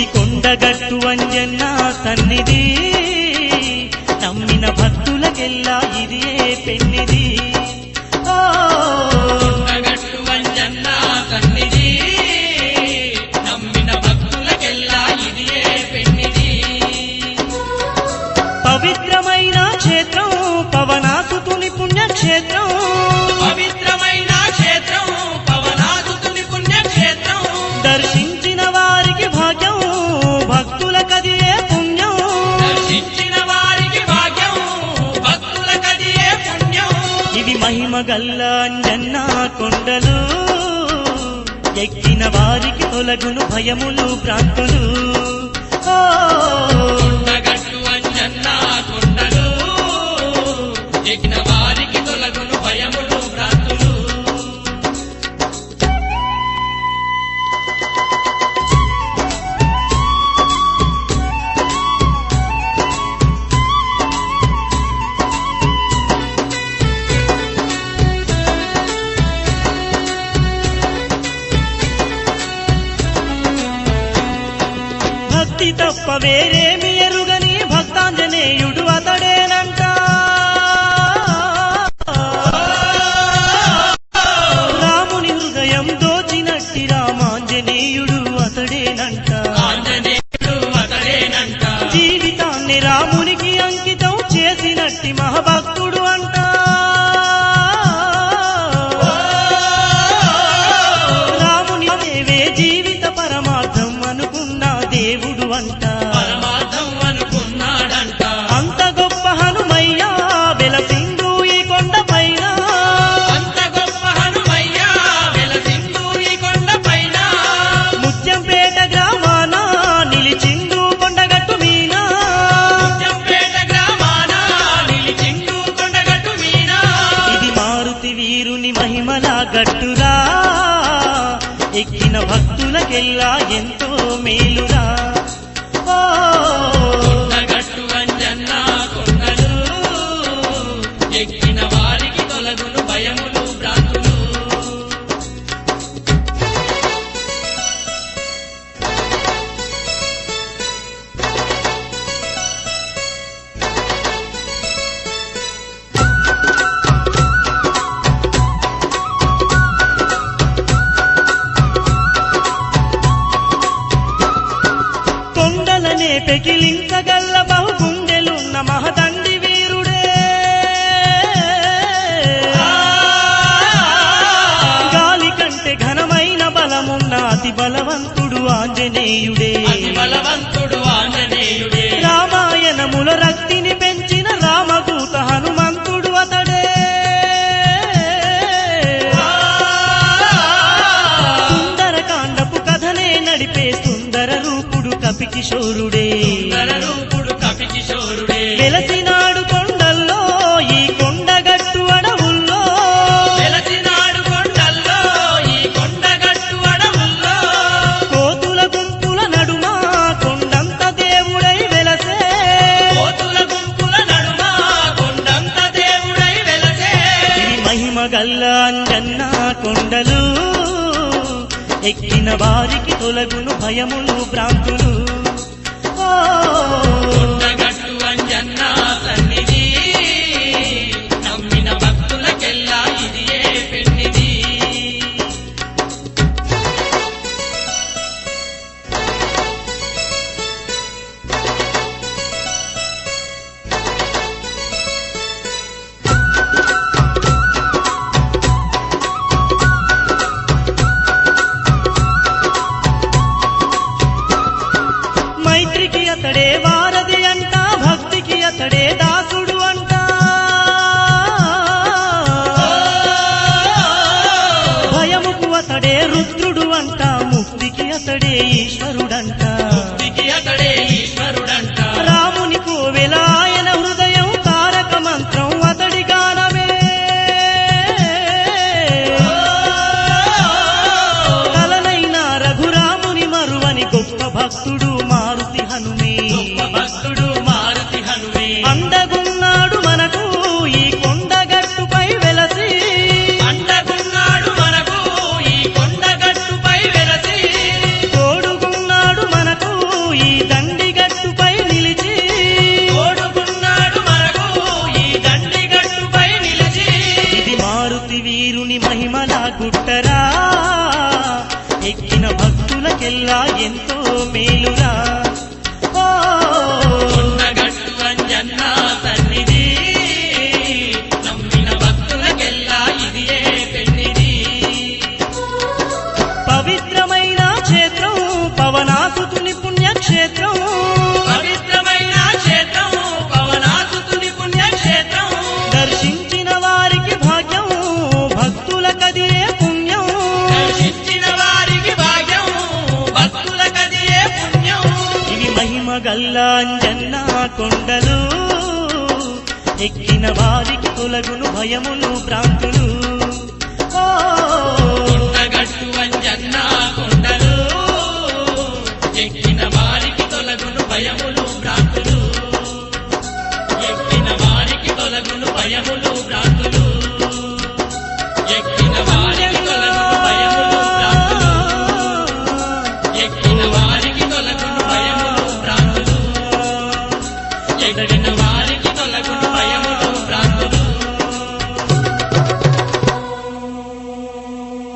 ఇది కొండగట్టు అంజన్న సన్నిధి నమ్మిన భక్తులకెల్లా ఇది పెన్నిది ఓ కొండగట్టు వంజన్న సన్నిధి నమ్మిన భక్తులకెల్లా ఇదియే పెన్నిది పవిత్రమైన క్షేత్రం పవనాసుతుని పుణ్యక్షేత్రం పవిత్రమైన క్షేత్రం పవనాదుతుని పుణ్యక్షేత్రం దర్శించిన వారికి భాగ్యం భక్తులకదియే పుణ్యం దర్శించిన వారికి భాగ్యం భక్తులకదియే పుణ్యం ఇవి మహిమ గల్ల అంజన్న కొండలు ఎక్కిన వారికి తొలగును భయములు భ్రాంతులు ఓ కొండగట్టు అంజన్న కొండలు ఎక్కిన వారికి తొలగును భయములు భ్రాంతులు భక్తి తప్ప వేరేమి ఎరుగని భక్తాంజనేయుడు అతడేనంట రాముని హృదయం దోచినట్టి రామాంజనేయుడు అతడేనంట ఆంజనేయుడు అతడేనంట జీవితాన్ని రామునికి అంకితం చేసినట్టి మహభక్తుడు అంట రాముని సేవే జీవిత పరమార్థం అనుకున్న దేవుడు అంట పరమార్థం అనుకున్నాడంట అంత గొప్ప హనుమయ్య వెలసిందు ఈ కొండ పైన అంత గొప్ప హనుమయ్య వెలసిందు ఈ కొండ పైన ముత్యంపేట గ్రామాన నిలిచిందు కొండగట్టు మీన ముత్యంపేట గ్రామాన నిలిచిండు కొండగట్టు మీన ఇది మారుతి వీరుని మహిమల గట్టురా ఎక్కిన భక్తులకెల్లా ఎంతో మేలురా ఓ కొండగట్టు అంజన్న కొండలు ఎక్కిన వారికి తొలగును భయములు భ్రాంతులు కొండలనే పెకిలించగల్ల బహుగుండెలున్న మహదండి వీరుడే గాలి కంటే ఘనమైన బలమున్న అతి బలవంతుడు ఆంజనేయుడే అతి బలవంతుడు ఆంజనేయుడే రామాయణముల రక్తిని పెంచిన రామదూత హనుమంతుడు అతడే సుందరకాండపు కథనే నడిపే సుందర రూపుడు కపికిశోరుడే రూపుడు కపి కిశోరుడే వెలసినాడు కొండల్లో ఈ కొండగట్టు అడవుల్లో వెలసినాడు కొండల్లో ఈ కొండగట్టు అడవుల్లో కోతుల గుంపుల నడుమ కొండంత దేవుడై వెలసే కోతుల గుంపుల నడుమ కొండంత దేవుడై వెలసే ఇది మహిమ గల్ల అంజన్న కొండలు ఎక్కిన వారికి తొలగును భయములు భ్రాంతులు ఓ కొండగట్టు అంజన్న సన్నిధి నమ్మిన భక్తులకెల్లా ఇదియే పెన్నిది మైత్రికి అతడే వారధి అంట భక్తికి అతడే దాసుడు అంట భయముకు అతడే రుద్రుడు అంట ముక్తికి అతడే ఈశ్వరుడంట దిగి అతడే ఈశ్వరుడంట రాముని కోవెల ఆయన హృదయం తారక మంత్రం అతడి గానమే కలనైన రఘురాముని మరువని గొప్ప భక్తుడు మారుతి హనుమే గొప్ప భక్తుడు మారుతి హనుమే అండగున్నాడు మనకు ఈ కొండగట్టుపై వెలసి అండగున్నాడు మనకు ఈ కొండగట్టుపై వెలసి తోడుగున్నాడు మనకు భక్తులకెల్లా ఎంతో మేలురా ఓ కొండగట్టు అంజన్న సన్నిధి నమ్మిన భక్తులకెల్లా ఇది ఏ పెన్నిది పవిత్రమైన క్షేత్రం పవనాసుతుని పుణ్యక్షేత్రం పవిత్రమైన క్షేత్రం పవనాసుతుని పుణ్యక్షేత్రం దర్శించిన వారికి భాగ్యం భక్తులకది పుణ్యం దర్శించిన వారికి భాగ్యం భక్తులకదియే పుణ్యం ఇవి మహిమ గల్లాంజన్న కొండలు ఎక్కిన వారికి తొలగును భయములు భ్రాంతులు ఓ కొండగట్టు అంజన్న కొండలు ఎక్కిన వారికి తొలగును భయములు భ్రాంతులు ఎక్కిన వారికి తొలగును భయములు భ్రాంతులు